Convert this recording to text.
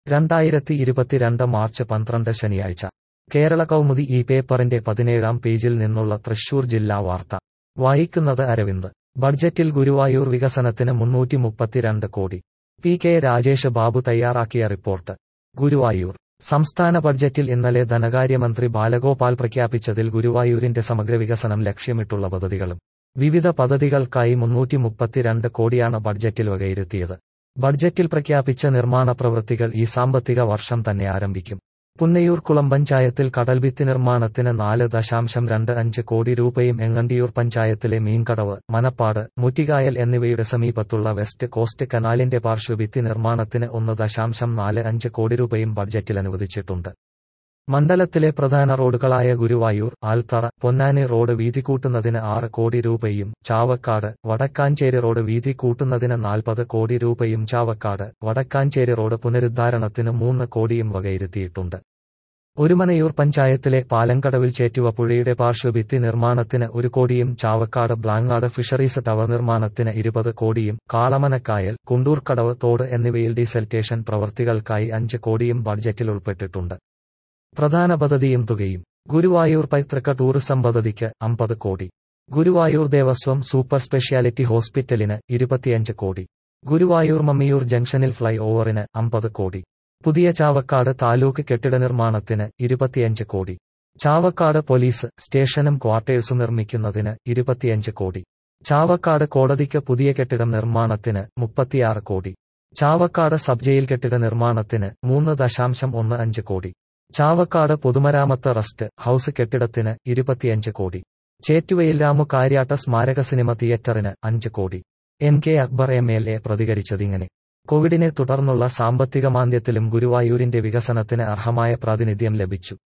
രണ്ടായിരത്തി ഇരുപത്തിരണ്ട് മാർച്ച് പന്ത്രണ്ട് ശനിയാഴ്ച കേരള കൗമുദി ഈ പേപ്പറിന്റെ പതിനേഴാം പേജിൽ നിന്നുള്ള തൃശൂർ ജില്ലാ വാർത്ത വായിക്കുന്നത് അരവിന്ദ് ബഡ്ജറ്റിൽ ഗുരുവായൂർ വികസനത്തിന് മുന്നൂറ്റി മുപ്പത്തിരണ്ട് കോടി പി കെ രാജേഷ് ബാബു തയ്യാറാക്കിയ റിപ്പോർട്ട് ഗുരുവായൂർ സംസ്ഥാന ബഡ്ജറ്റിൽ ഇന്നലെ ധനകാര്യമന്ത്രി ബാലഗോപാൽ പ്രഖ്യാപിച്ചതിൽ ഗുരുവായൂരിന്റെ സമഗ്ര വികസനം ലക്ഷ്യമിട്ടുള്ള പദ്ധതികളും വിവിധ പദ്ധതികൾക്കായി മുന്നൂറ്റി മുപ്പത്തിരണ്ട് കോടിയാണ് ബഡ്ജറ്റിൽ വകയിരുത്തിയത് ബഡ്ജറ്റിൽ പ്രഖ്യാപിച്ച നിർമ്മാണ പ്രവൃത്തികൾ ഈ സാമ്പത്തിക വർഷം തന്നെ ആരംഭിക്കും പുന്നയൂർക്കുളം പഞ്ചായത്തിൽ കടൽഭിത്തി നിർമ്മാണത്തിന് നാല് ദശാംശം രണ്ട് അഞ്ച് കോടി രൂപയും എങ്ങണ്ടിയൂർ പഞ്ചായത്തിലെ മീൻകടവ് മനപ്പാട് മുറ്റികായൽ എന്നിവയുടെ സമീപത്തുള്ള വെസ്റ്റ് കോസ്റ്റ് കനാലിന്റെ പാർശ്വഭിത്തി നിർമ്മാണത്തിന് ഒന്ന് ദശാംശം നാല് അഞ്ച് കോടി രൂപയും ബഡ്ജറ്റിൽ അനുവദിച്ചിട്ടുണ്ട് മണ്ഡലത്തിലെ പ്രധാന റോഡുകളായ ഗുരുവായൂർ ആൽത്തറ പൊന്നാനി റോഡ് വീതി കൂട്ടുന്നതിന് ആറ് കോടി രൂപയും ചാവക്കാട് വടക്കാഞ്ചേരി റോഡ് വീതി കൂട്ടുന്നതിന് നാൽപ്പത് കോടി രൂപയും ചാവക്കാട് വടക്കാഞ്ചേരി റോഡ് പുനരുദ്ധാരണത്തിന് മൂന്ന് കോടിയും വകയിരുത്തിയിട്ടുണ്ട് ഒരുമനയൂർ പഞ്ചായത്തിലെ പാലങ്കടവിൽ ചേറ്റുവ പുഴയുടെ പാർശ്വഭിത്തി നിർമ്മാണത്തിന് ഒരു കോടിയും ചാവക്കാട് ബ്ലാങ്ങാട് ഫിഷറീസ് ടവർ നിർമ്മാണത്തിന് ഇരുപത് കോടിയും കാളമനക്കായൽ കുണ്ടൂർക്കടവ് തോട് എന്നിവയിൽ ഡീസൽറ്റേഷൻ പ്രവർത്തികൾക്കായി അഞ്ച് കോടിയും ബഡ്ജറ്റിൽ ഉൾപ്പെട്ടിട്ടുണ്ട് പ്രധാന പദ്ധതിയും തുകയും ഗുരുവായൂർ പൈതൃക ടൂറിസം പദ്ധതിക്ക് അമ്പത് കോടി ഗുരുവായൂർ ദേവസ്വം സൂപ്പർ സ്പെഷ്യാലിറ്റി ഹോസ്പിറ്റലിന് ഇരുപത്തിയഞ്ച് കോടി ഗുരുവായൂർ മമ്മിയൂർ ജംഗ്ഷനിൽ ഫ്ലൈ ഓവറിന് അമ്പത് കോടി പുതിയ ചാവക്കാട് താലൂക്ക് കെട്ടിട നിർമ്മാണത്തിന് ഇരുപത്തിയഞ്ച് കോടി ചാവക്കാട് പോലീസ് സ്റ്റേഷനും ക്വാർട്ടേഴ്സും നിർമ്മിക്കുന്നതിന് ഇരുപത്തിയഞ്ച് കോടി ചാവക്കാട് കോടതിക്ക് പുതിയ കെട്ടിടം നിർമ്മാണത്തിന് മുപ്പത്തിയാറ് കോടി ചാവക്കാട് സബ് ജയിൽ കെട്ടിട നിർമ്മാണത്തിന് മൂന്ന് ദശാംശം ഒന്ന് അഞ്ച് കോടി ചാവക്കാട് പൊതുമരാമത്ത് റസ്റ്റ് ഹൌസ് കെട്ടിടത്തിന് ഇരുപത്തിയഞ്ച് കോടി ചേറ്റുവയിൽ രാമു കാര്യാട്ട സ്മാരക സിനിമ തിയേറ്ററിന് അഞ്ച് കോടി M K Akbar M L A പ്രതികരിച്ചതിങ്ങനെ കോവിഡിനെ തുടർന്നുള്ള സാമ്പത്തിക മാന്ദ്യത്തിലും ഗുരുവായൂരിന്റെ വികസനത്തിന് അർഹമായ പ്രാതിനിധ്യം ലഭിച്ചു